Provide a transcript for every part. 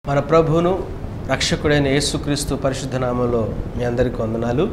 మన ప్రభువును రక్షకుడైన యేసుక్రీస్తు పరిశుద్ధ నామంలో మీ అందరికీ వందనాలు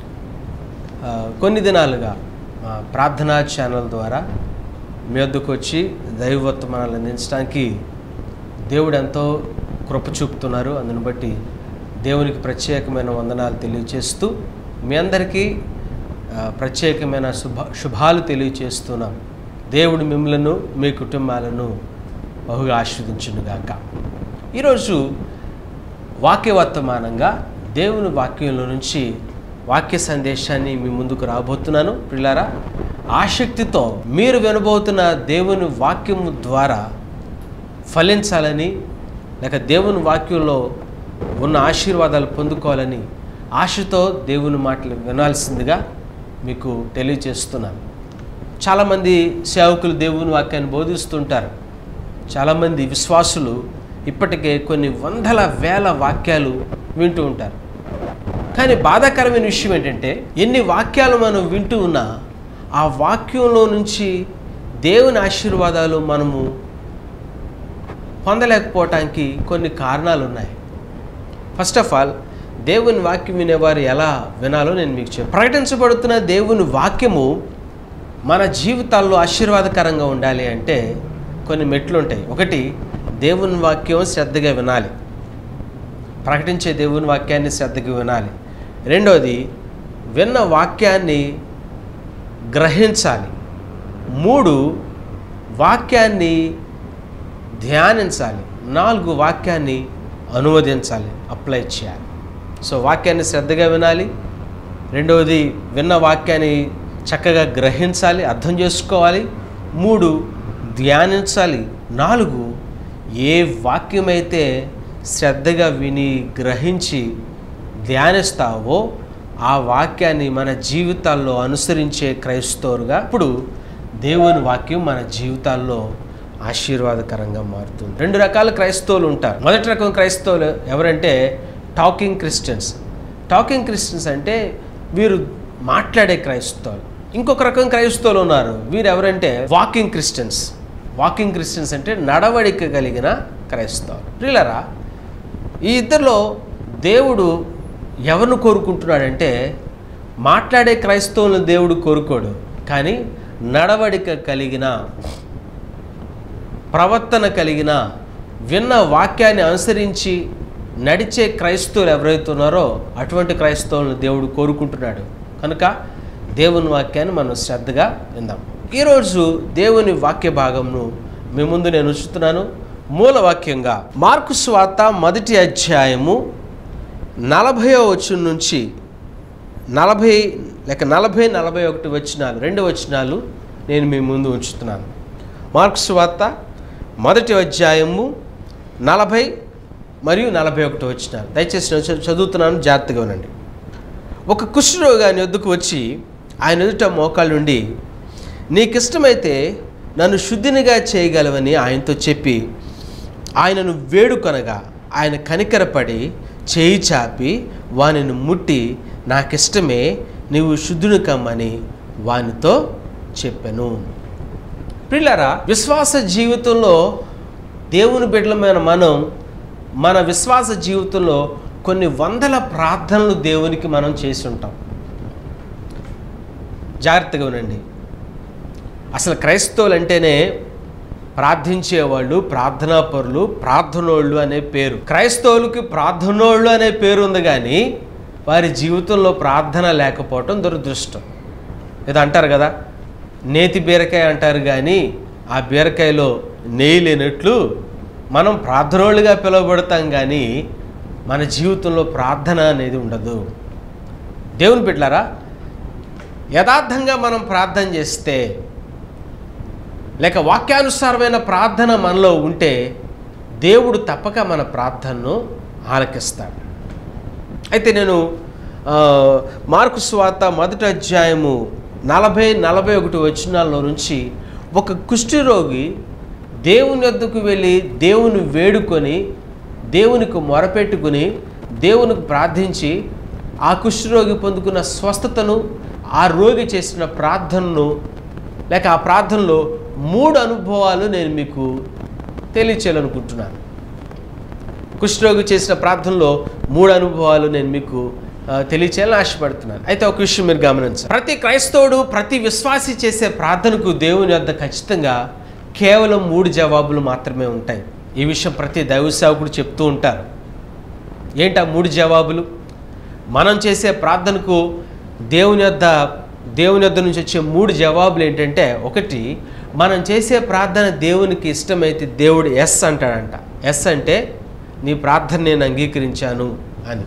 ఆ, కొన్ని దినాలుగా మా ప్రార్థనా ఛానల్ ద్వారా మీ వద్దకు వచ్చి దైవవర్తమానాలు అందించడానికి దేవుడు ఎంతో కృప చూపుతున్నారు అందుని బట్టి దేవునికి ప్రత్యేకమైన వందనాలు తెలియచేస్తూ మీ అందరికీ ఆ, ప్రత్యేకమైన శుభ శుభాలు తెలియచేస్తున్నాం దేవుడు మిమ్మలను మీ కుటుంబాలను బహుగా ఆస్వాదించునుగాక ఈరోజు వాక్యవర్తమానంగా దేవుని వాక్యంలో నుంచి వాక్య సందేశాన్ని మీ ముందుకు రాబోతున్నాను పిల్లారా ఆసక్తితో మీరు వినబోతున్న దేవుని వాక్యము ద్వారా ఫలించాలని లేక దేవుని వాక్యంలో ఉన్న ఆశీర్వాదాలు పొందుకోవాలని ఆశతో దేవుని మాటలు వినాల్సిందిగా మీకు తెలియజేస్తున్నాను చాలామంది సేవకులు దేవుని వాక్యాన్ని బోధిస్తుంటారు చాలామంది విశ్వాసులు ఇప్పటికే కొన్ని వందల వేల వాక్యాలు వింటూ ఉంటారు కానీ బాధాకరమైన విషయం ఏంటంటే ఎన్ని వాక్యాలు మనం వింటూ ఉన్నా ఆ వాక్యంలో నుంచి దేవుని ఆశీర్వాదాలు మనము పొందలేకపోవటానికి కొన్ని కారణాలు ఉన్నాయి ఫస్ట్ ఆఫ్ ఆల్ దేవుని వాక్యం వినేవారు ఎలా వినాలో నేను మీకు చెప్పాను ప్రకటించబడుతున్న దేవుని వాక్యము మన జీవితాల్లో ఆశీర్వాదకరంగా ఉండాలి అంటే కొన్ని మెట్లు ఉంటాయి ఒకటి దేవుని వాక్యం శ్రద్ధగా వినాలి ప్రకటించే దేవుని వాక్యాన్ని శ్రద్ధగా వినాలి రెండోది విన్న వాక్యాన్ని గ్రహించాలి మూడు వాక్యాన్ని ధ్యానించాలి నాలుగు వాక్యాన్ని అనువదించాలి అప్లై చేయాలి సో వాక్యాన్ని శ్రద్ధగా వినాలి రెండవది విన్న వాక్యాన్ని చక్కగా గ్రహించాలి అర్థం చేసుకోవాలి మూడు ధ్యానించాలి నాలుగు ఏ వాక్యమైతే శ్రద్ధగా విని గ్రహించి ధ్యానిస్తావో ఆ వాక్యాన్ని మన జీవితాల్లో అనుసరించే క్రైస్తవులుగా ఇప్పుడు దేవుని వాక్యం మన జీవితాల్లో ఆశీర్వాదకరంగా మారుతుంది రెండు రకాల క్రైస్తవులు ఉంటారు మొదటి రకం క్రైస్తవులు ఎవరంటే టాకింగ్ క్రిస్టియన్స్ టాకింగ్ క్రిస్టియన్స్ అంటే వీరు మాట్లాడే క్రైస్తవులు ఇంకొక రకం క్రైస్తవులు ఉన్నారు వీరు ఎవరంటే వాకింగ్ క్రిస్టియన్స్ వాకింగ్ క్రిస్టియన్స్ అంటే నడవడిక కలిగిన క్రైస్తవులు ప్రియులరా ఈ ఇద్దరిలో దేవుడు ఎవరిని కోరుకుంటున్నాడంటే మాట్లాడే క్రైస్తవులను దేవుడు కోరుకోడు కానీ నడవడిక కలిగిన ప్రవర్తన కలిగిన విన్న వాక్యాన్ని అనుసరించి నడిచే క్రైస్తవులు ఎవరైతే ఉన్నారో అటువంటి క్రైస్తవులను దేవుడు కోరుకుంటున్నాడు కనుక దేవుని వాక్యాన్ని మనం శ్రద్ధగా విందాం ఈరోజు దేవుని వాక్య భాగంను మీ ముందు నేను ఉంచుతున్నాను మూల వాక్యంగా మార్కు స్వార్త మొదటి అధ్యాయము నలభైవ వచనం నుంచి నలభై లేక నలభై నలభై ఒకటి వచనాలు రెండు వచనాలు నేను మీ ముందు ఉంచుతున్నాను మార్క్స్ వార్త మొదటి అధ్యాయము నలభై మరియు నలభై ఒకటి వచ్చినారు దయచేసి నేను చ- చదువుతున్నాను జాగ్రత్తగా వినండి ఒక కుష్ఠరోగి ఆయన వద్దకు వచ్చి ఆయన ఎదుట మోకాళ్ళుండి నీకిష్టమైతే నన్ను శుద్ధినిగా చేయగలవని ఆయనతో చెప్పి ఆయనను వేడుకొనగా ఆయన కనికరపడి చేయి చాపి వానిని ముట్టి నాకిష్టమే నీవు శుద్ధుని కమ్మని వానితో చెప్పాను ప్రిల్లరా విశ్వాస జీవితంలో దేవుని బిడ్డలమైన మనం మన విశ్వాస జీవితంలో కొన్ని వందల ప్రార్థనలు దేవునికి మనం చేసి ఉంటాం జాగ్రత్తగా వినండి అసలు క్రైస్తవులు అంటేనే ప్రార్థించేవాళ్ళు ప్రార్థనాపరులు ప్రార్థనోళ్ళు అనే పేరు క్రైస్తవులకి ప్రార్థనోళ్ళు అనే పేరు ఉంది కానీ వారి జీవితంలో ప్రార్థన లేకపోవటం దురదృష్టం ఇది అంటారు కదా నేతి బీరకాయ అంటారు కానీ ఆ బీరకాయలో నెయ్యి లేనట్లు మనం ప్రార్థనోళ్ళుగా పిలువబడతాం కానీ మన జీవితంలో ప్రార్థన అనేది ఉండదు దేవుని బిడ్డలారా యథార్థంగా మనం ప్రార్థన చేస్తే లేక వాక్యానుసారమైన ప్రార్థన మనలో ఉంటే దేవుడు తప్పక మన ప్రార్థనను ఆలకిస్తాడు అయితే నేను ఆ, మార్కు స్వాత మొదటి అధ్యాయము నలభై నలభై ఒకటి వచనాల్లో నుంచి ఒక కుష్ఠరోగి దేవుని వద్దకు వెళ్ళి దేవుని వేడుకొని దేవునికి మొరపెట్టుకుని దేవునికి ప్రార్థించి ఆ కుష్ఠరోగి పొందుకున్న స్వస్థతను ఆ రోగి చేసిన ప్రార్థనను లేక ఆ ప్రార్థనలో మూడు అనుభవాలు నేను మీకు తెలియచేయాలనుకుంటున్నాను కుష్ఠరోగి చేసిన ప్రార్థనలో మూడు అనుభవాలు నేను మీకు ఆ, తెలియచేయాలని ఆశపడుతున్నాను అయితే ఒక విషయం మీరు గమనించాలి ప్రతి క్రైస్తవుడు ప్రతి విశ్వాసి చేసే ప్రార్థనకు దేవుని వద్ద ఖచ్చితంగా కేవలం మూడు జవాబులు మాత్రమే ఉంటాయి ఈ విషయం ప్రతి దైవ సేవకుడు చెప్తూ ఉంటారు ఏంటి ఆ మూడు జవాబులు మనం చేసే ప్రార్థనకు దేవుని యొద్ద దేవుని యొద్ద నుంచి వచ్చే మూడు జవాబులు ఏంటంటే ఒకటి మనం చేసే ప్రార్థన దేవునికి ఇష్టమైతే దేవుడు ఎస్ అంటాడంట ఎస్ అంటే నీ ప్రార్థన నేను అంగీకరించాను అని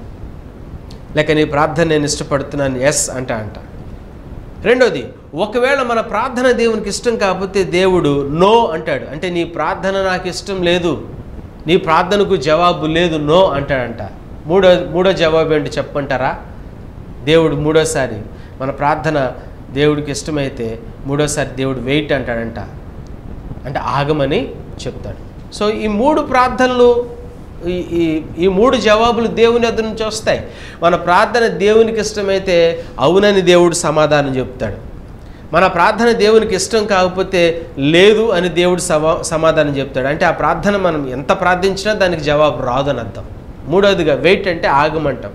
లేక నీ ప్రార్థన నేను ఇష్టపడుతున్నాను ఎస్ అంట అంట రెండోది ఒకవేళ మన ప్రార్థన దేవునికి ఇష్టం కాకపోతే దేవుడు నో అంటాడు అంటే నీ ప్రార్థన నాకు ఇష్టం లేదు నీ ప్రార్థనకు జవాబు లేదు నో అంటాడంట మూడో మూడో జవాబు ఏంటి చెప్పంటారా దేవుడు మూడోసారి మన ప్రార్థన దేవుడికి ఇష్టమైతే మూడోసారి దేవుడు వెయిట్ అంటాడంట అంటే ఆగమని చెప్తాడు సో ఈ మూడు ప్రార్థనలు ఈ ఈ ఈ మూడు జవాబులు దేవుని వద్ద నుంచి వస్తాయి మన ప్రార్థన దేవునికి ఇష్టమైతే అవునని దేవుడు సమాధానం చెప్తాడు మన ప్రార్థన దేవునికి ఇష్టం కాకపోతే లేదు అని దేవుడు సమా సమాధానం చెప్తాడు అంటే ఆ ప్రార్థన మనం ఎంత ప్రార్థించినా దానికి జవాబు రాదని అర్థం మూడవదిగా వెయిట్ అంటే ఆగమంటాం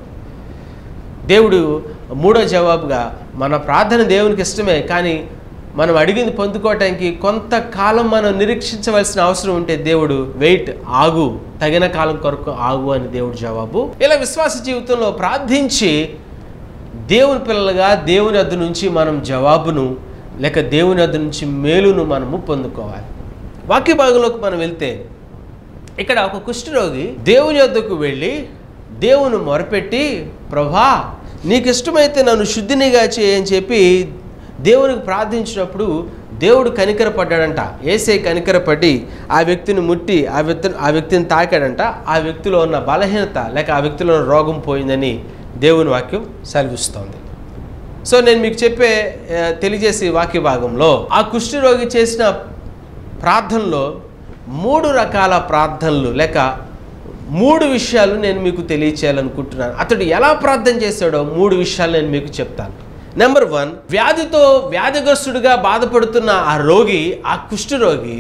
దేవుడు మూడో జవాబుగా మన ప్రార్థన దేవునికి ఇష్టమే కానీ మనం అడిగింది పొందుకోవటానికి కొంతకాలం మనం నిరీక్షించవలసిన అవసరం ఉంటే దేవుడు వెయిట్ ఆగు తగిన కాలం కొరకు ఆగు అని దేవుడు జవాబు ఇలా విశ్వాస జీవితంలో ప్రార్థించి దేవుని పిల్లలుగా దేవుని వద్ద నుంచి మనం జవాబును లేక దేవుని వద్ద నుంచి మేలును మనము పొందుకోవాలి వాక్య భాగంలోకి మనం వెళ్తే ఇక్కడ ఒక కుష్ఠరోగి దేవుని వద్దకు వెళ్ళి దేవుని మొరపెట్టి ప్రభా నీకు ఇష్టమైతే నన్ను శుద్ధినిగా చేయని చెప్పి దేవునికి ప్రార్థించినప్పుడు దేవుడు కనికరపడ్డాడంట ఏసే కనికరపడి ఆ వ్యక్తిని ముట్టి ఆ వ్యక్తిని ఆ వ్యక్తిని తాకాడంట ఆ వ్యక్తిలో ఉన్న బలహీనత లేక ఆ వ్యక్తిలో ఉన్న రోగం పోయిందని దేవుని వాక్యం సెలవిస్తోంది సో నేను మీకు చెప్పే ఆ, తెలియజేసే వాక్య భాగంలో ఆ కుష్ఠరోగి చేసిన ప్రార్థనలో మూడు రకాల ప్రార్థనలు లేక మూడు విషయాలు నేను మీకు తెలియచేయాలనుకుంటున్నాను అతడు ఎలా ప్రార్థన చేశాడో మూడు విషయాలు నేను మీకు చెప్తాను నెంబర్ వన్ వ్యాధితో వ్యాధిగ్రస్తుడిగా బాధపడుతున్న ఆ రోగి ఆ కుష్ఠరోగి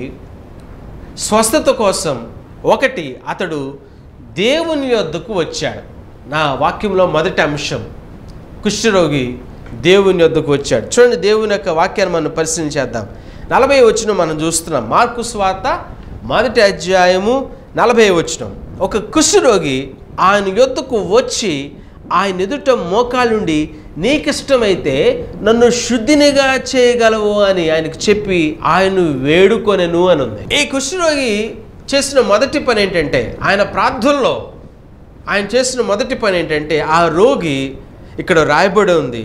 స్వస్థత కోసం ఒకటి అతడు దేవుని యొద్దకు వచ్చాడు నా వాక్యంలో మొదటి అంశం కుష్ఠరోగి దేవుని యొద్దకు వచ్చాడు చూడండి దేవుని యొక్క వాక్యాన్ని మనం పరిశీలించేద్దాం నలభై వచ్చిన మనం చూస్తున్నాం మార్కు స్వార్త మొదటి అధ్యాయము నలభై వచ్చిన ఒక కుష్ఠరోగి ఆయన యొద్దకు వచ్చి ఆయన ఎదుట మోకాలుండి నీకిష్టమైతే నన్ను శుద్ధినిగా చేయగలవు అని ఆయనకు చెప్పి ఆయన్ను వేడుకొనెను అని ఉంది ఈ కుష్ఠరోగి చేసిన మొదటి పని ఏంటంటే ఆయన ప్రార్థనలో ఆయన చేసిన మొదటి పని ఏంటంటే ఆ రోగి ఇక్కడ రాయబడి ఉంది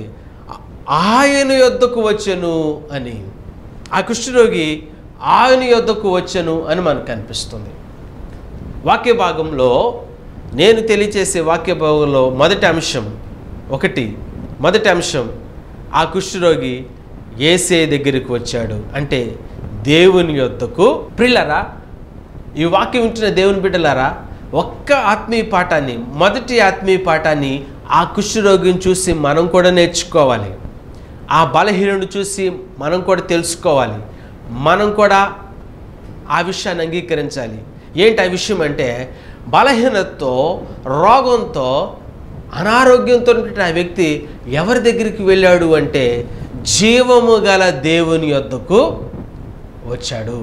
ఆయన యొద్దకు వచ్చెను అని ఆ కుష్ఠరోగి ఆయన యొద్దకు వచ్చెను అని మనకు కనిపిస్తుంది వాక్య భాగంలో నేను తెలియచేసే వాక్య భాగంలో మొదటి అంశం ఒకటి మొదటి అంశం ఆ కుష్ఠరోగి ఏసే దగ్గరికి వచ్చాడు అంటే దేవుని యొద్దకు ప్రిల్లరా ఈ వాక్యం వింటున్న దేవుని బిడ్డలారా ఒక్క ఆత్మీయ పాఠాన్ని మొదటి ఆత్మీయ పాఠాన్ని ఆ కుష్ఠరోగిని చూసి మనం కూడా నేర్చుకోవాలి ఆ బలహీనుడు చూసి మనం కూడా తెలుసుకోవాలి మనం కూడా ఆ విషయాన్ని అంగీకరించాలి ఏంటి ఆ విషయం అంటే బలహీనతతో రోగంతో అనారోగ్యంతో ఉన్నటువంటి ఆ వ్యక్తి ఎవరి దగ్గరికి వెళ్ళాడు అంటే జీవము గల దేవుని యొద్దకు వచ్చాడు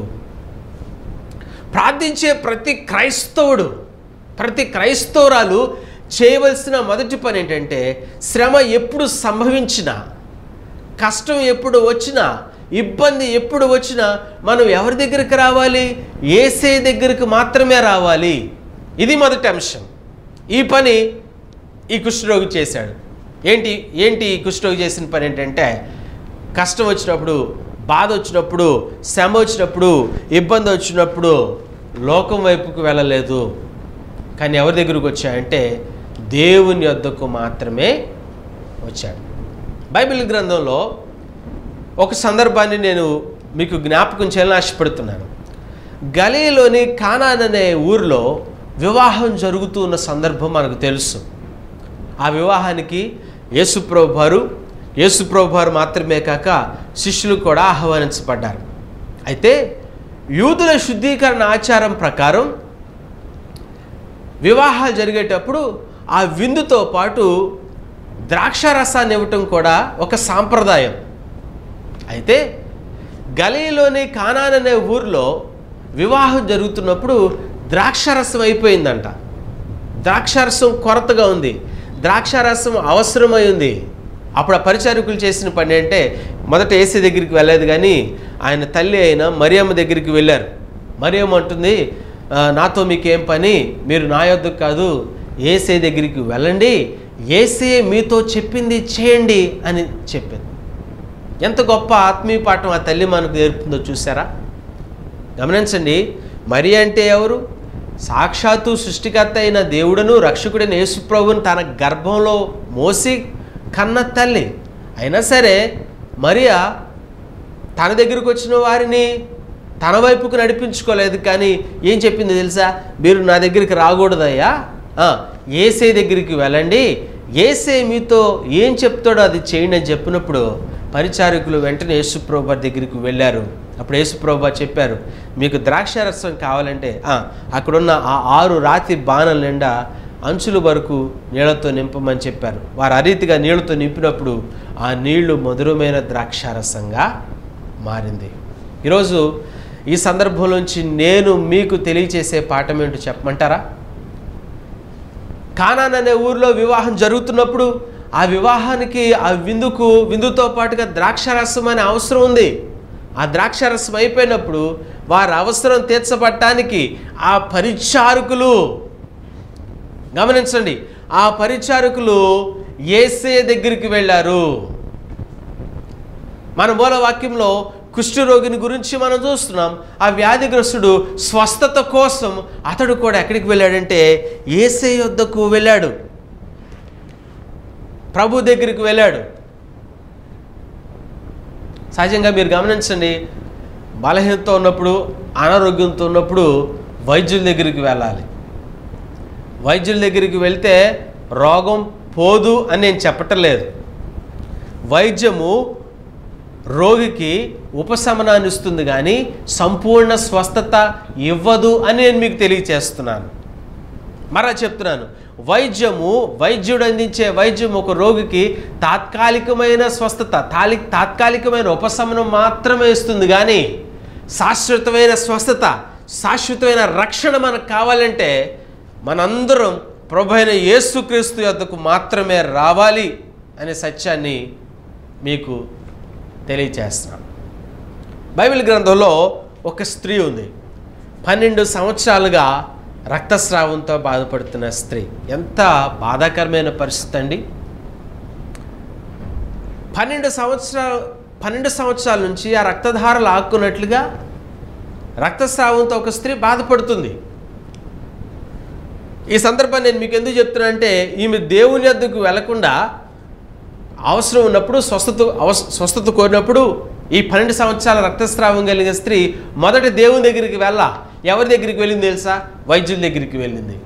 ప్రార్థించే ప్రతి క్రైస్తవుడు ప్రతి క్రైస్తవురాలు చేయవలసిన మొదటి పని ఏంటంటే శ్రమ ఎప్పుడు సంభవించినా కష్టం ఎప్పుడు వచ్చినా ఇబ్బంది ఎప్పుడు వచ్చినా మనం ఎవరి దగ్గరికి రావాలి ఏసే దగ్గరికి మాత్రమే రావాలి ఇది మొదటి అంశం ఈ పని ఈ కుష్ఠరోగి చేశాడు ఏంటి ఏంటి ఈ కుష్ఠరోగి చేసిన పని ఏంటంటే కష్టం వచ్చినప్పుడు బాధ వచ్చినప్పుడు శ్రమ వచ్చినప్పుడు ఇబ్బంది వచ్చినప్పుడు లోకం వైపుకు వెళ్ళలేదు కానీ ఎవరి దగ్గరకు వచ్చాయంటే దేవుని వద్దకు మాత్రమే వచ్చాడు బైబిల్ గ్రంథంలో ఒక సందర్భాన్ని నేను మీకు జ్ఞాపకం చేయాలని ఆశపడుతున్నాను గలీలోని కానాన్ అనే ఊరిలో వివాహం జరుగుతూ ఉన్న సందర్భం మనకు తెలుసు ఆ వివాహానికి యేసుప్రభు వారు యేసుప్రభు వారు మాత్రమే కాక శిష్యులు కూడా ఆహ్వానించబడ్డారు అయితే యూదుల శుద్ధీకరణ ఆచారం ప్రకారం వివాహాలు జరిగేటప్పుడు ఆ విందుతో పాటు ద్రాక్షారసాన్ని ఇవ్వటం కూడా ఒక సాంప్రదాయం అయితే గలీలోని కానాన్ అనే ఊరిలో వివాహం జరుగుతున్నప్పుడు ద్రాక్షారసం అయిపోయిందంట ద్రాక్షారసం కొరతగా ఉంది ద్రాక్షారసం అవసరమై ఉంది అప్పుడు ఆ పరిచారకులు చేసిన పని అంటే మొదట ఏసీ దగ్గరికి వెళ్ళలేదు కానీ ఆయన తల్లి అయిన మరియమ్మ దగ్గరికి వెళ్ళారు మరియమ్మ అంటుంది "ఆ, నాతో మీకేం పని మీరు నా యొద్దకు కాదు ఏసే దగ్గరికి వెళ్ళండి ఏసే మీతో చెప్పింది చేయండి అని చెప్పింది ఎంత గొప్ప ఆత్మీయ పాఠం ఆ తల్లి మనకు నేర్పుతుందో చూసారా గమనించండి మరి అంటే ఎవరు సాక్షాత్తు సృష్టికర్త అయిన దేవుడును రక్షకుడైన యేసుప్రభుని తన గర్భంలో మోసి కన్న తల్లి అయినా సరే మరియా తన దగ్గరకు వచ్చిన వారిని తన వైపుకు నడిపించుకోలేదు కానీ ఏం చెప్పింది తెలుసా మీరు నా దగ్గరికి రాకూడదయ్యా ఆ, ఏసే దగ్గరికి వెళ్ళండి ఏసే మీతో ఏం చెప్తాడో అది చేయండి అని చెప్పినప్పుడు పరిచారకులు వెంటనే యేసుప్రభు దగ్గరికి వెళ్ళారు అప్పుడు యేసుప్రభు చెప్పారు మీకు ద్రాక్షారసం కావాలంటే ఆ, అక్కడున్న ఆ ఆరు రాతి బాణల నిండా అంచుల వరకు నీళ్లతో నింపమని చెప్పారు వారు ఆ రీతిగా నీళ్లతో నింపినప్పుడు ఆ నీళ్లు మధురమైన ద్రాక్షారసంగా మారింది ఈరోజు ఈ సందర్భంలోంచి నేను మీకు తెలియచేసే పాఠం ఏంటో చెప్పమంటారా కానాన్ అనే ఊరిలో వివాహం జరుగుతున్నప్పుడు ఆ వివాహానికి ఆ విందుకు విందుతో పాటుగా ద్రాక్షారసం అనే అవసరం ఉంది ఆ ద్రాక్షారసం అయిపోయినప్పుడు వారి అవసరం తీర్చబడటానికి ఆ పరిచారకులు గమనించండి ఆ పరిచారకులు ఏసే దగ్గరికి వెళ్ళారు మన మూల వాక్యంలో కుష్ఠరోగిని గురించి మనం చూస్తున్నాం ఆ వ్యాధిగ్రస్తుడు స్వస్థత కోసం అతడు కూడా ఎక్కడికి వెళ్ళాడంటే ఏసే యొద్దకు వెళ్ళాడు ప్రభు దగ్గరికి వెళ్ళాడు సహజంగా మీరు గమనించండి బలహీనతో ఉన్నప్పుడు అనారోగ్యంతో ఉన్నప్పుడు వైద్యుల దగ్గరికి వెళ్ళాలి వైద్యుల దగ్గరికి వెళ్తే రోగం పోదు అని నేను చెప్పటం లేదు వైద్యము రోగికి ఉపశమనాన్ని ఇస్తుంది కానీ సంపూర్ణ స్వస్థత ఇవ్వదు అని నేను మీకు తెలియచేస్తున్నాను మరా చెప్తున్నాను వైద్యము వైద్యుడు అందించే వైద్యం ఒక రోగికి తాత్కాలికమైన స్వస్థత తాలి తాత్కాలికమైన ఉపశమనం మాత్రమే ఇస్తుంది కానీ శాశ్వతమైన స్వస్థత శాశ్వతమైన రక్షణ మనకు కావాలంటే మనందరం ప్రభు అయిన యేసుక్రీస్తు యొద్దకు మాత్రమే రావాలి అనే సత్యాన్ని మీకు తెలియచేస్తున్నాను బైబిల్ గ్రంథంలో ఒక స్త్రీ ఉంది పన్నెండు సంవత్సరాలుగా రక్తస్రావంతో బాధపడుతున్న స్త్రీ ఎంత బాధాకరమైన పరిస్థితి అండి పన్నెండు సంవత్సరాలు పన్నెండు సంవత్సరాల నుంచి ఆ రక్తధారలు ఆక్కున్నట్లుగా రక్తస్రావంతో ఒక స్త్రీ బాధపడుతుంది ఈ సందర్భాన్ని నేను మీకు ఎందుకు చెప్తున్నా అంటే ఈమె దేవుని వద్దకు వెళ్లకుండా అవసరం ఉన్నప్పుడు స్వస్థత అవస స్వస్థత కోరినప్పుడు ఈ పన్నెండు సంవత్సరాల రక్తస్రావం కలిగిన స్త్రీ మొదట దేవుని దగ్గరికి వెళ్ళ ఎవరి దగ్గరికి వెళ్ళింది తెలుసా వైద్యుల దగ్గరికి వెళ్ళింది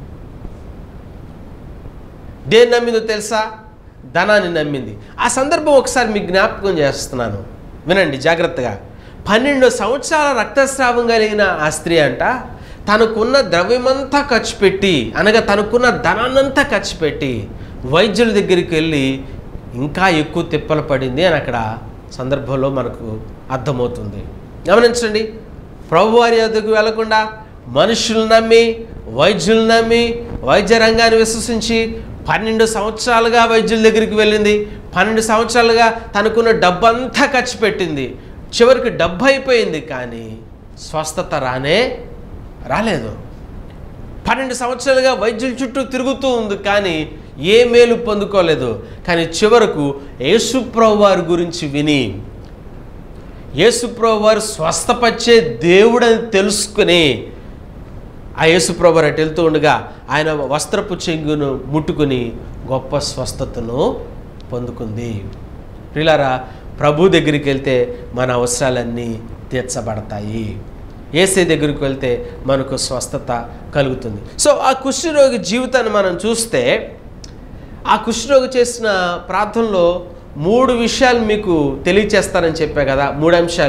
దేన్ని నమ్మిందో తెలుసా ధనాన్ని నమ్మింది ఆ సందర్భం ఒకసారి మీకు జ్ఞాపకం చేస్తున్నాను వినండి జాగ్రత్తగా పన్నెండు సంవత్సరాల రక్తస్రావం కలిగిన ఆ స్త్రీ అంట తనకున్న ద్రవ్యమంతా ఖర్చు పెట్టి అనగా తనకున్న ధనాన్నంతా ఖర్చు పెట్టి వైద్యుల దగ్గరికి వెళ్ళి ఇంకా ఎక్కువ తిప్పలు పడింది అని అక్కడ సందర్భంలో మనకు అర్థమవుతుంది గమనించండి ప్రభువారి వద్దకు వెళ్లకుండా మనుషులు నమ్మి వైద్యులు నమ్మి వైద్య రంగాన్ని విశ్వసించి పన్నెండు సంవత్సరాలుగా వైద్యుల దగ్గరికి వెళ్ళింది పన్నెండు సంవత్సరాలుగా తనకున్న డబ్బంతా ఖర్చు పెట్టింది చివరికి డబ్బు అయిపోయింది కానీ స్వస్థత రానే రాలేదు పన్నెండు సంవత్సరాలుగా వైద్యుల చుట్టూ తిరుగుతూ ఉంది కానీ ఏ మేలు పొందుకోలేదు కానీ చివరకు యేసుప్రభు వారి గురించి విని యేసుప్రభు వారు స్వస్థపరిచే దేవుడని తెలుసుకుని ఆ యేసుప్రభు అటు వెళ్తూ ఉండగా ఆయన వస్త్రపు చెంగును ముట్టుకుని గొప్ప స్వస్థతను పొందుకుంది ప్రిలారా ప్రభు దగ్గరికి వెళ్తే మన అవసరాలన్నీ తీర్చబడతాయి ఏసే దగ్గరికి వెళ్తే మనకు స్వస్థత కలుగుతుంది సో ఆ కుష్ఠరోగి జీవితాన్ని మనం చూస్తే ఆ కుష్ఠరోగి చేసిన ప్రార్థనలో మూడు విషయాలు మీకు తెలియచేస్తానని చెప్పా కదా మూడు అంశాలు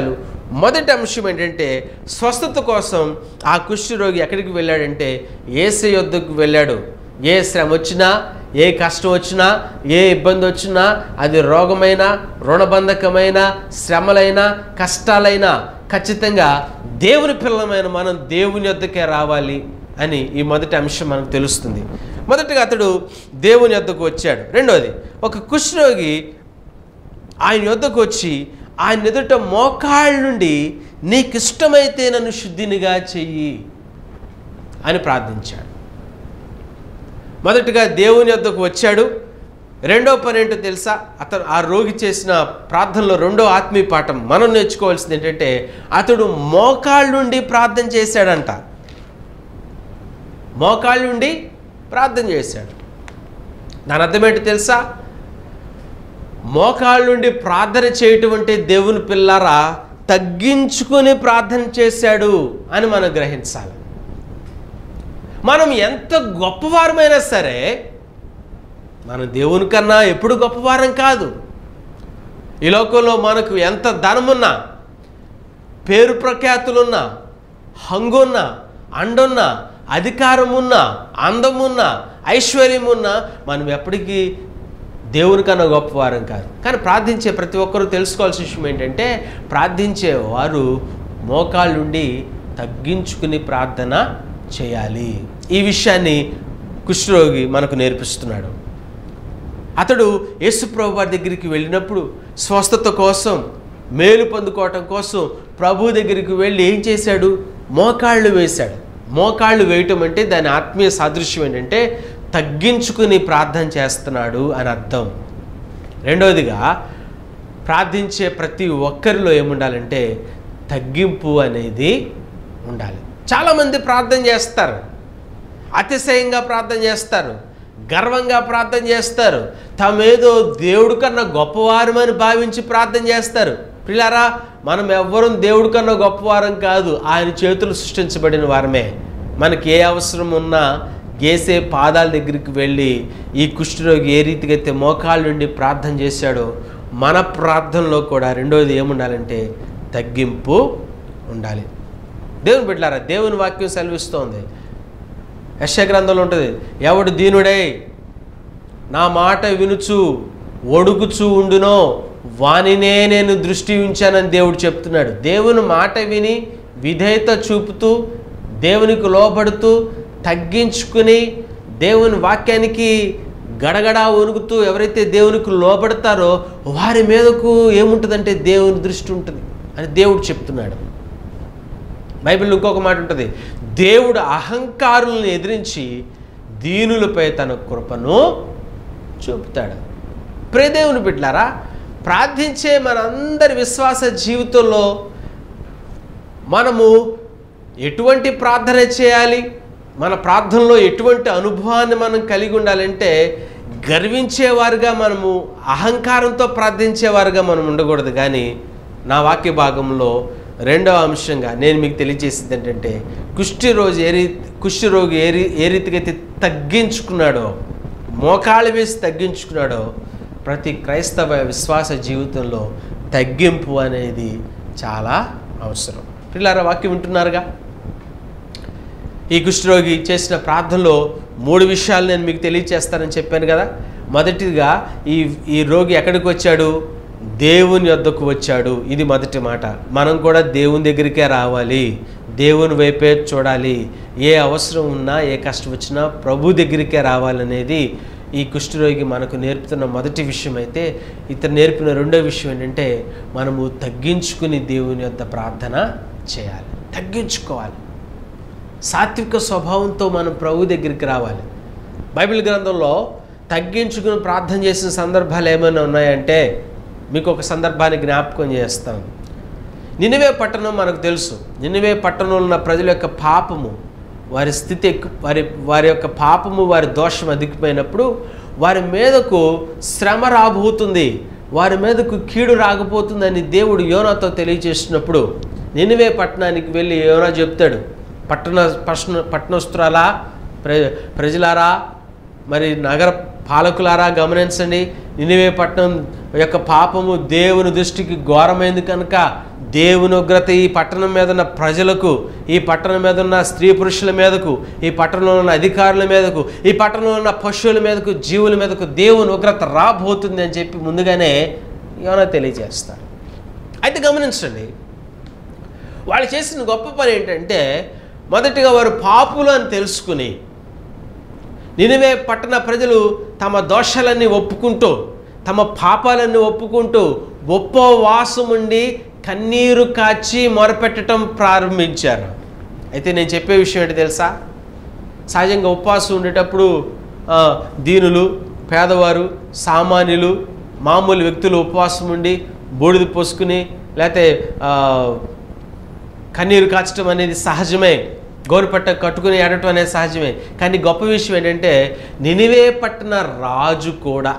మొదటి అంశం ఏంటంటే స్వస్థత కోసం ఆ కుష్ఠరోగి ఎక్కడికి వెళ్ళాడంటే ఏసై యొద్దకు వెళ్ళాడు ఏ శ్రమ వచ్చినా ఏ కష్టం వచ్చినా ఏ ఇబ్బంది వచ్చినా అది రోగమైన రుణబంధకమైన శ్రమలైన కష్టాలైనా ఖచ్చితంగా దేవుని పిల్లమైన మనం దేవుని యొద్దకే రావాలి అని ఈ మొదటి అంశం మనకు తెలుస్తుంది మొదటగా అతడు దేవుని యొద్దకు వచ్చాడు రెండోది ఒక కుష్ఠరోగి ఆయన యొద్దకు వచ్చి ఆయన ఎదుట మోకాళ్ళ నుండి నీకు ఇష్టమైతే నన్ను శుద్ధినిగా చెయ్యి అని ప్రార్థించాడు మొదటగా దేవుని యొద్దకు వచ్చాడు రెండో పని ఏంటో తెలుసా అతను ఆ రోగి చేసిన ప్రార్థనలో రెండో ఆత్మీయ పాఠం మనం నేర్చుకోవాల్సింది ఏంటంటే అతడు మోకాళ్ళ నుండి ప్రార్థన చేశాడంట మోకాళ్ళ నుండి ప్రార్థన చేశాడు దాని అర్థం ఏంటో తెలుసా మోకాళ్ళ నుండి ప్రార్థన చేయటం అంటే దేవుని పిల్లరా తగ్గించుకొని ప్రార్థన చేశాడు అని మనం గ్రహించాలి మనం ఎంత గొప్పవారమైనా సరే మనం దేవుని కన్నా ఎప్పుడు గొప్పవారం కాదు ఈ లోకంలో మనకు ఎంత ధనమున్నా పేరు ప్రఖ్యాతులున్నా హంగున్నా అండున్నా అధికారమున్నా అందమున్నా ఐశ్వర్యమున్నా మనం ఎప్పటికీ దేవుని కన్నా గొప్పవారం కాదు కానీ ప్రార్థించే ప్రతి ఒక్కరూ తెలుసుకోవాల్సిన విషయం ఏంటంటే ప్రార్థించే వారు మోకాళ్ళుండి తగ్గించుకుని ప్రార్థన చేయాలి ఈ విషయాన్ని కుష్ఠరోగి మనకు నేర్పిస్తున్నాడు అతడు యేసుప్రభు వారి దగ్గరికి వెళ్ళినప్పుడు స్వస్థత కోసం మేలు పొందుకోవటం కోసం ప్రభు దగ్గరికి వెళ్ళి ఏం చేశాడు మోకాళ్ళు వేశాడు మోకాళ్ళు వేయటం అంటే దాని ఆత్మీయ సాదృశ్యం ఏంటంటే తగ్గించుకుని ప్రార్థన చేస్తున్నాడు అని అర్థం రెండవదిగా ప్రార్థించే ప్రతి ఒక్కరిలో ఏముండాలంటే తగ్గింపు అనేది ఉండాలి చాలామంది ప్రార్థన చేస్తారు అతిశయంగా ప్రార్థన చేస్తారు గర్వంగా ప్రార్థన చేస్తారు తమేదో దేవుడి కన్నా గొప్పవారమని భావించి ప్రార్థన చేస్తారు పిల్లారా మనం ఎవ్వరం దేవుడి కన్నా గొప్పవారం కాదు ఆయన చేతులు సృష్టించబడిన వారమే మనకి ఏ అవసరం ఉన్నా గేసే పాదాల దగ్గరికి వెళ్ళి ఈ కుష్ఠరోగి ఏ రీతిగా అయితే మోకాళ్ళ నుండి ప్రార్థన చేశాడో మన ప్రార్థనలో కూడా రెండోది ఏముండాలంటే తగ్గింపు ఉండాలి దేవుని బిడ్డలారా దేవుని వాక్యం సెలవిస్తోంది యశ గ్రంథంలో ఉంటుంది ఎవడు దీనుడై నా మాట వినుచు ఒడుగుచు ఉండునో వానినే నేను దృష్టి ఉంచానని దేవుడు చెప్తున్నాడు దేవుని మాట విని విధేయత చూపుతూ దేవునికి లోబడుతూ తగ్గించుకుని దేవుని వాక్యానికి గడగడా వణుకుతూ ఎవరైతే దేవునికి లోబడతారో వారి మీదకు ఏముంటుందంటే దేవుని దృష్టి ఉంటుంది అని దేవుడు చెప్తున్నాడు బైబిల్ ఇంకొక మాట ఉంటుంది దేవుడు అహంకారులను ఎదిరించి దీనులపై తన కృపను చూపుతాడు ప్రేదేవుని బిడ్లారా ప్రార్థించే మనందరి విశ్వాస జీవితంలో మనము ఎటువంటి ప్రార్థన చేయాలి మన ప్రార్థనలో ఎటువంటి అనుభవాన్ని మనం కలిగి ఉండాలంటే గర్వించేవారుగా మనము అహంకారంతో ప్రార్థించేవారుగా మనం ఉండకూడదు కానీ నా వాక్య భాగంలో రెండవ అంశంగా నేను మీకు తెలియజేసింది ఏంటంటే కుష్టి రోజు ఏ రీ కుష్టి రోగి ఏ రీ ఏ రీతిగా అయితే తగ్గించుకున్నాడో మోకాళ్ళు వేసి తగ్గించుకున్నాడో ప్రతి క్రైస్తవ విశ్వాస జీవితంలో తగ్గింపు అనేది చాలా అవసరం పిల్లారా వాక్యం వింటున్నారుగా ఈ కుష్ఠరోగి చేసిన ప్రార్థనలో మూడు విషయాలు నేను మీకు తెలియచేస్తానని చెప్పాను కదా మొదటిగా ఈ ఈ రోగి ఎక్కడికి వచ్చాడు దేవుని వద్దకు వచ్చాడు ఇది మొదటి మాట మనం కూడా దేవుని దగ్గరికే రావాలి దేవుని వైపే చూడాలి ఏ అవసరం ఉన్నా ఏ కష్టం వచ్చినా ప్రభు దగ్గరికే రావాలనేది ఈ కుష్ఠరోగి మనకు నేర్పుతున్న మొదటి విషయం అయితే ఇతను నేర్పిన రెండో విషయం ఏంటంటే మనము తగ్గించుకుని దేవుని యొద్ద ప్రార్థన చేయాలి తగ్గించుకోవాలి సాత్విక స్వభావంతో మనం ప్రభు దగ్గరికి రావాలి బైబిల్ గ్రంథంలో తగ్గించుకుని ప్రార్థన చేసిన సందర్భాలు ఏమైనా ఉన్నాయంటే మీకు ఒక సందర్భాన్ని జ్ఞాపకం చేస్తాను నినివే పట్టణం మనకు తెలుసు నినివే పట్టణంలో ఉన్న ప్రజల యొక్క పాపము వారి స్థితి ఎక్కు వారి వారి యొక్క పాపము వారి దోషం అధికమైనప్పుడు వారి మీదకు శ్రమ రాబోతుంది వారి మీదకు కీడు రాకపోతుందని దేవుడు యోనాతో తెలియజేసినప్పుడు నినివే పట్టణానికి వెళ్ళి యోనా చెప్తాడు పట్టణ పట్టణ పట్టణస్తురాలా ప్ర ప్రజలారా మరి నగర పాలకులారా గమనించండి నినివే పట్టణం యొక్క పాపము దేవుని దృష్టికి ఘోరమైంది కనుక దేవుని ఉగ్రత ఈ పట్టణం మీద ఉన్న ప్రజలకు ఈ పట్టణం మీద ఉన్న స్త్రీ పురుషుల మీదకు ఈ పట్టణంలో ఉన్న అధికారుల మీదకు ఈ పట్టణంలో ఉన్న పశువుల మీదకు జీవుల మీదకు దేవుని ఉగ్రత రాబోతుంది అని చెప్పి ముందుగానే ఏమైనా తెలియజేస్తారు అయితే గమనించండి వాళ్ళు చేసిన గొప్ప పని ఏంటంటే మొదటిగా వారు పాపులు అని తెలుసుకుని నినివే పట్టణ ప్రజలు తమ దోషాలన్నీ ఒప్పుకుంటూ తమ పాపాలన్నీ ఒప్పుకుంటూ ఉపవాసం ఉండి కన్నీరు కాచి మొరపెట్టడం ప్రారంభించారు అయితే నేను చెప్పే విషయం ఏంటి తెలుసా సహజంగా ఉపవాసం ఉండేటప్పుడు ఆ, దీనులు పేదవారు సామాన్యులు మామూలు వ్యక్తులు ఉపవాసం ఉండి బూడిద పోసుకుని లేకపోతే ఆ, కన్నీరు కాచడం అనేది సహజమే గోరుపట్ట కట్టుకుని ఏడటం అనేది సహజమే కానీ గొప్ప విషయం ఏంటంటే నినివే పట్టిన రాజు కూడా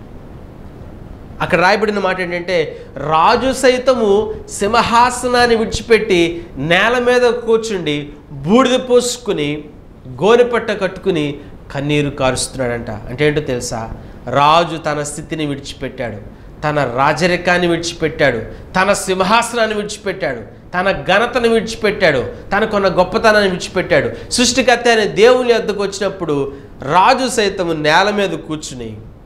అక్కడ రాయబడిన మాట ఏంటంటే రాజు సైతము సింహాసనాన్ని విడిచిపెట్టి నేల మీద కూర్చుండి బూడిద పోసుకుని గోరిపట్ట కట్టుకుని కన్నీరు కారుస్తున్నాడంట అంటే ఏంటో తెలుసా రాజు తన స్థితిని విడిచిపెట్టాడు తన రాజరికాన్ని విడిచిపెట్టాడు తన సింహాసనాన్ని విడిచిపెట్టాడు తన ఘనతను విడిచిపెట్టాడు తనకున్న గొప్పతనాన్ని విడిచిపెట్టాడు సృష్టికర్త అనే దేవుని వద్దకు వచ్చినప్పుడు రాజు సైతము నేల మీద కూర్చుని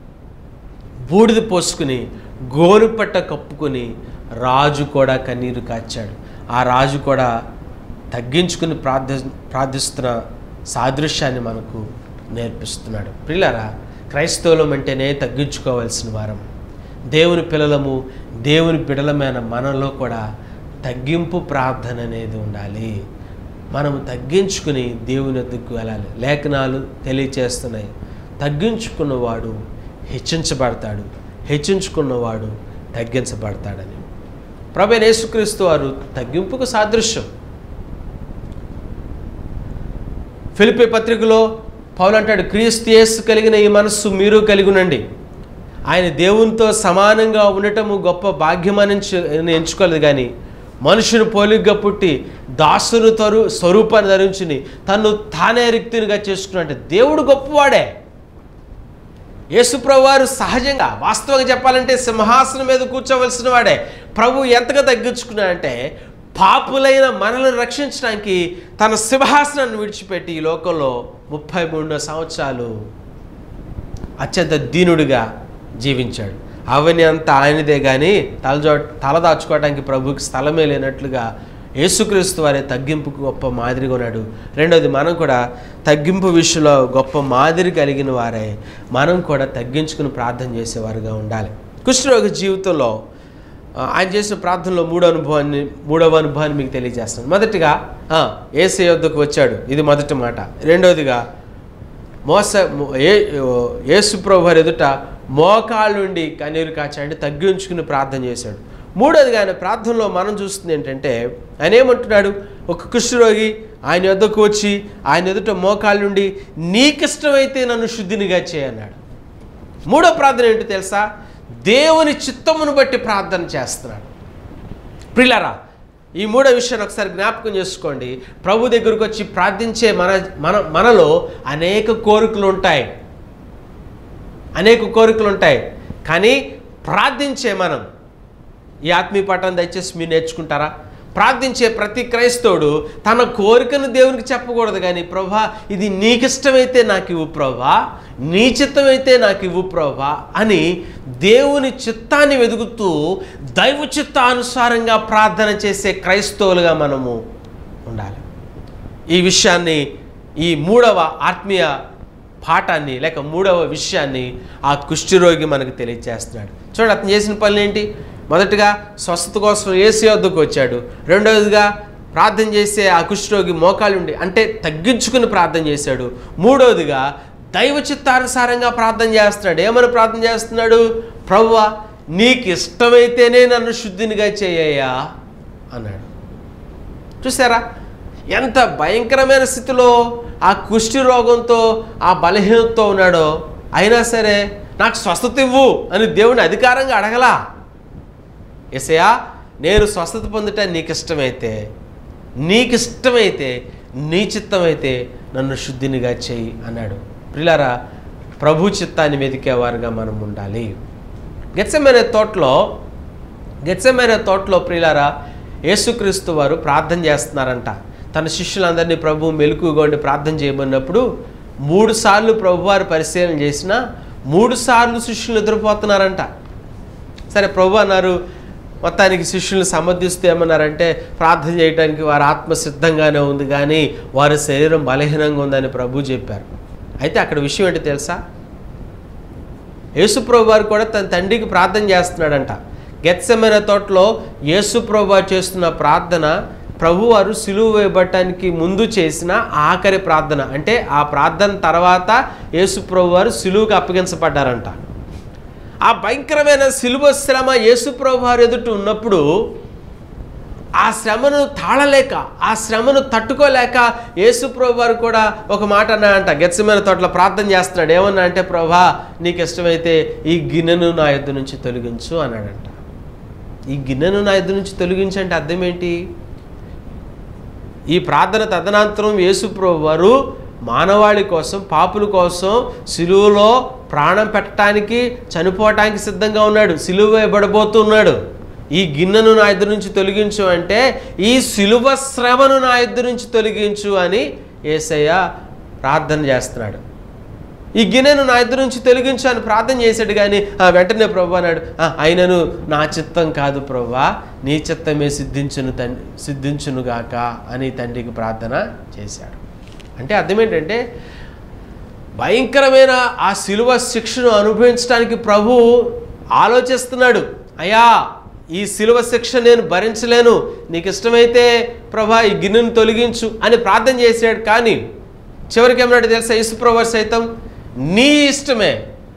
బూడిద పోసుకుని గోరుపట్ట కప్పుకొని రాజు కూడా కన్నీరు కాచాడు ఆ రాజు కూడా తగ్గించుకుని ప్రార్థి ప్రార్థిస్తున్న సాదృశ్యాన్ని మనకు నేర్పిస్తున్నాడు పిల్లరా క్రైస్తవులం అంటేనే తగ్గించుకోవాల్సిన వారం దేవుని పిల్లలము దేవుని బిడలమైన మనలో కూడా తగ్గింపు ప్రార్థన అనేది ఉండాలి మనము తగ్గించుకుని దేవుని వద్దకు వెళ్ళాలి లేఖనాలు తెలియచేస్తున్నాయి తగ్గించుకున్నవాడు హెచ్చించబడతాడు హెచ్చించుకున్నవాడు తగ్గించబడతాడని ప్రభు యేసుక్రీస్తు వారు తగ్గింపుకు సాదృశ్యం ఫిలిపి పత్రికలో పౌలు అంటాడు క్రీస్తు యేసు కలిగిన ఈ మనస్సు మీరు కలిగి ఉండండి ఆయన దేవునితో సమానంగా ఉండటము గొప్ప భాగ్యమని ఎంచు- ఎంచుకోలేదు కానీ మనుషుని పోలిగ్గా పుట్టి దాసును తరు స్వరూపాన్ని ధరించుని తను తానే రిక్తునిగా చేసుకున్నట్టు దేవుడు గొప్పవాడే యేసుప్రభు వారు సహజంగా వాస్తవంగా చెప్పాలంటే సింహాసనం మీద కూర్చోవలసిన వాడే ప్రభు ఎంతగా తగ్గించుకున్నాడంటే పాపులైన మనల్ని రక్షించడానికి తన సింహాసనాన్ని విడిచిపెట్టి ఈ లోకంలో ముప్పై మూడు సంవత్సరాలు అత్యంత దీనుడిగా జీవించాడు అవన్నీ అంతా ఆయనదే కానీ తలజో తలదాచుకోవడానికి ప్రభుకి స్థలమే లేనట్లుగా యేసుక్రీస్తు వారి తగ్గింపుకు గొప్ప మాదిరిగా ఉన్నాడు రెండోది మనం కూడా తగ్గింపు విషయంలో గొప్ప మాదిరి కలిగిన వారే మనం కూడా తగ్గించుకుని ప్రార్థన చేసేవారుగా ఉండాలి కుష్ఠరోగి జీవితంలో ఆ, ఆయన చేసిన ప్రార్థనలో మూడో అనుభవాన్ని మూడవ అనుభవాన్ని మీకు తెలియజేస్తాను మొదటిగా ఆ, ఏసే యొద్దకు వచ్చాడు ఇది మొదటి మాట రెండవదిగా మోస మో- ఏ యేసుప్రభు వారి ఎదుట మోకాళ్ళుండి కన్నీరు కాచి అంటే తగ్గించుకుని ప్రార్థన చేశాడు మూడోదిగా ఆయన ప్రార్థనలో మనం చూస్తుంది ఏంటంటే ఆయన ఏమంటున్నాడు ఒక కుష్ఠరోగి ఆయన యొద్దకు వచ్చి ఆయన ఎదుట మోకాళ్ళుండి నీకిష్టమైతే నన్ను శుద్ధినిగా చేయన్నాడు మూడో ప్రార్థన ఏంటో తెలుసా దేవుని చిత్తమును బట్టి ప్రార్థన చేస్తున్నాడు ప్రిలరా ఈ మూడో విషయాన్ని ఒకసారి జ్ఞాపకం చేసుకోండి ప్రభు దగ్గరకు వచ్చి ప్రార్థించే మన మన మనలో అనేక కోరికలు ఉంటాయి అనేక కోరికలు ఉంటాయి కానీ ప్రార్థించే మనం ఈ ఆత్మీయ పాఠాన్ని దయచేసి మీరు నేర్చుకుంటారా ప్రార్థించే ప్రతి క్రైస్తవుడు తన కోరికను దేవునికి చెప్పకూడదు కానీ ప్రభా ఇది నీకిష్టమైతే నాకు ఇవ్వు ప్రభా నీ చిత్తమైతే నాకు ఇవ్వు ప్రభా అని దేవుని చిత్తాన్ని వెతుకుతూ దైవ చిత్తానుసారంగా ప్రార్థన చేసే క్రైస్తవులుగా మనము ఉండాలి ఈ విషయాన్ని ఈ మూడవ ఆత్మీయ పాఠాన్ని లేక మూడవ విషయాన్ని ఆ కుష్ఠరోగి మనకు తెలియజేస్తున్నాడు చూడండి అతను చేసిన పనులు ఏంటి మొదటగా స్వస్థత కోసం ఏసీ వద్దకు వచ్చాడు రెండవదిగా ప్రార్థన చేసే ఆ కుష్ఠరోగి మోకాలుండి అంటే తగ్గించుకుని ప్రార్థన చేశాడు మూడవదిగా దైవ చిత్తానుసారంగా ప్రార్థన చేస్తున్నాడు ఏమని ప్రార్థన చేస్తున్నాడు ప్రభువా నీకు ఇష్టమైతేనే నన్ను శుద్ధినిగా చేయ్యా అన్నాడు చూసారా ఎంత భయంకరమైన స్థితిలో ఆ కుష్టి రోగంతో ఆ బలహీనతతో ఉన్నాడో అయినా సరే నాకు స్వస్థత ఇవ్వు అని దేవుని అధికారంగా అడగలా ఎసయా నేను స్వస్థత పొందుట నీకు ఇష్టమైతే నీకు ఇష్టమైతే నీ చిత్తమైతే నన్ను శుద్ధినిగా చేయి అన్నాడు ప్రిలారా ప్రభు చిత్తాన్ని వెతికేవారుగా మనం ఉండాలి గెచ్చమైన తోటలో గెచ్చమైన తోటలో ప్రియులారా యేసుక్రీస్తు వారు ప్రార్థన చేస్తున్నారంట తన శిష్యులందరినీ ప్రభు మెలకుగొండి ప్రార్థన చేయమన్నప్పుడు మూడు సార్లు ప్రభువారు పరిశీలన చేసిన మూడు సార్లు శిష్యులు నిద్రపోతున్నారంట సరే ప్రభు అన్నారు మొత్తానికి శిష్యులను సమర్థిస్తూ ఏమన్నారంటే ప్రార్థన చేయడానికి వారి ఆత్మ సిద్ధంగానే ఉంది కానీ వారి శరీరం బలహీనంగా ఉందని ప్రభు చెప్పారు అయితే అక్కడ విషయం ఏంటి తెలుసా యేసుప్రభు వారు కూడా తన తండ్రికి ప్రార్థన చేస్తున్నాడంట గెత్సమైన తోటలో యేసుప్రభు వారు చేస్తున్న ప్రార్థన ప్రభువారు సిలువ వేయబట్టడానికి ముందు చేసిన ఆఖరి ప్రార్థన అంటే ఆ ప్రార్థన తర్వాత యేసుప్రభు వారు సిలువుకి అప్పగించబడ్డారంట ఆ భయంకరమైన సిలువ శ్రమ యేసుప్రభు వారు ఎదుట ఉన్నప్పుడు ఆ శ్రమను తాళలేక ఆ శ్రమను తట్టుకోలేక యేసుప్రభు వారు కూడా ఒక మాట అన్నాడంట గెచ్చమైన తోటలో ప్రార్థన చేస్తున్నాడు ఏమన్నా అంటే ప్రభా నీకు ఇష్టమైతే ఈ గిన్నెను నా యుద్ధ నుంచి తొలగించు అన్నాడంట ఈ గిన్నెను నా యుద్ధ నుంచి తొలగించు అంటే అర్థం ఏంటి ఈ ప్రార్థన తదనంతరం యేసుప్రభు వారు మానవాళి కోసం పాపుల కోసం సిలువలో ప్రాణం పెట్టడానికి చనిపోవటానికి సిద్ధంగా ఉన్నాడు సిలువ వేయబడబోతున్నాడు ఈ గిన్నెను నా ఇద్దరు నుంచి తొలగించు అంటే ఈ సిలువ శ్రమను నా ఇద్దరు నుంచి తొలగించు అని ఏసయ్య ప్రార్థన చేస్తున్నాడు ఈ గిన్నెను నా ఇద్దరు నుంచి తొలగించు అని ప్రార్థన చేశాడు కానీ ఆ వెంటనే ప్రభు అన్నాడు "ఆ, అయినను నా చిత్తం కాదు ప్రభా నీ చిత్తమే సిద్ధించును తండ్రి సిద్ధించునుగాక అని తండ్రికి ప్రార్థన చేశాడు అంటే అర్థం ఏంటంటే భయంకరమైన ఆ శిలువ శిక్షను అనుభవించడానికి ప్రభు ఆలోచిస్తున్నాడు అయ్యా ఈ శిలువ శిక్ష నేను భరించలేను నీకు ఇష్టమైతే ప్రభా ఈ గిన్నెను తొలగించు అని ప్రార్థన చేశాడు కానీ చివరికి ఏమన్నాడు తెలుసా యేసుప్రభు సైతం నీ ఇష్టమే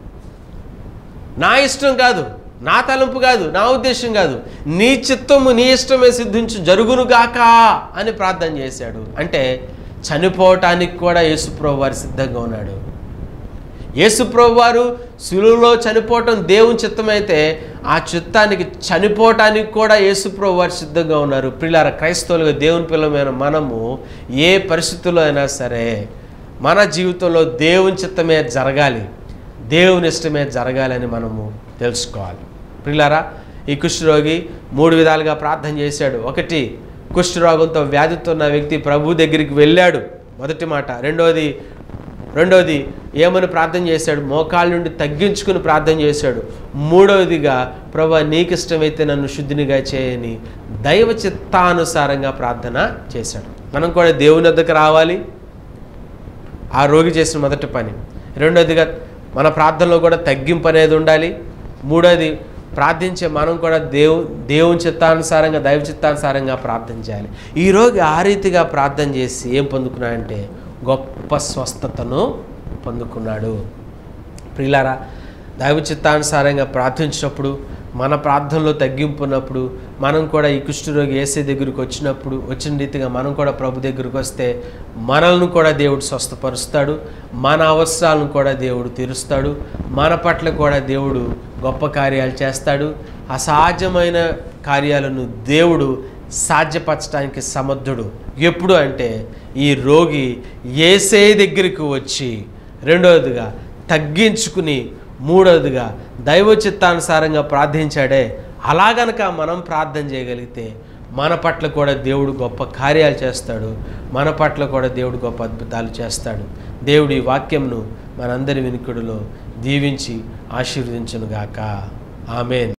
నా ఇష్టం కాదు నా తలంపు కాదు నా ఉద్దేశం కాదు నీ చిత్తము నీ ఇష్టమే సిద్ధించు జరుగునుగాక అని ప్రార్థన చేశాడు అంటే చనిపోవటానికి కూడా యేసుప్రభు వారు సిద్ధంగా ఉన్నాడు యేసుప్రభు వారు సులువులో చనిపోవటం దేవుని చిత్తమైతే ఆ చిత్తానికి చనిపోవటానికి కూడా యేసుప్రభు వారు సిద్ధంగా ఉన్నారు పిల్లల క్రైస్తవులుగా దేవుని పిల్లమైన మనము ఏ పరిస్థితుల్లో అయినా సరే మన జీవితంలో దేవుని చిత్తమే జరగాలి దేవుని ఇష్టమే జరగాలని మనము తెలుసుకోవాలి ప్రిలారా ఈ కుష్ఠరోగి మూడు విధాలుగా ప్రార్థన చేశాడు ఒకటి కుష్ఠరోగంతో వ్యాధితో ఉన్న వ్యక్తి ప్రభు దగ్గరికి వెళ్ళాడు మొదటి మాట రెండోది రెండోది ఏమని ప్రార్థన చేశాడు మోకాళ్ళ నుండి తగ్గించుకుని ప్రార్థన చేశాడు మూడవదిగా ప్రభా నీకు ఇష్టమైతే నన్ను శుద్ధినిగా చేయని దైవ చిత్తానుసారంగా ప్రార్థన చేశాడు మనం కూడా దేవుని వద్దకు రావాలి ఆ రోగి చేసిన మొదటి పని రెండోదిగా మన ప్రార్థనలో కూడా తగ్గింపు అనేది ఉండాలి మూడోది ప్రార్థించే మనం కూడా దేవు దేవుని చిత్తానుసారంగా దైవ చిత్తానుసారంగా ప్రార్థన చేయాలి ఈ రోగి ఆ రీతిగా ప్రార్థన చేసి ఏం పొందుకున్నాడంటే గొప్ప స్వస్థతను పొందుకున్నాడు ప్రియులారా దైవ చిత్తానుసారంగా ప్రార్థించినప్పుడు మన ప్రార్థనలో తగ్గింపు ఉన్నప్పుడు మనం కూడా ఈ కుష్ఠరోగి ఏసే దగ్గరికి వచ్చినప్పుడు వచ్చిన రీతిగా మనం కూడా ప్రభు దగ్గరికి వస్తే మనల్ని కూడా దేవుడు స్వస్థపరుస్తాడు మన అవసరాలను కూడా దేవుడు తీరుస్తాడు మన పట్ల కూడా దేవుడు గొప్ప కార్యాలు చేస్తాడు అసాధ్యమైన కార్యాలను దేవుడు సాధ్యపరచడానికి సమర్థుడు ఎప్పుడు అంటే ఈ రోగి ఏసే దగ్గరికి వచ్చి రెండవదిగా తగ్గించుకుని మూడవదిగా దైవ చిత్తానుసారంగా ప్రార్థించాడే అలా గనక మనం ప్రార్థన చేయగలిగితే మన పట్ల కూడా దేవుడు గొప్ప కార్యాలు చేస్తాడు మన పట్ల కూడా దేవుడు గొప్ప అద్భుతాలు చేస్తాడు దేవుడి వాక్యంను మనందరి వినికుడిలో దీవించి ఆశీర్వదించునుగాక ఆమెన్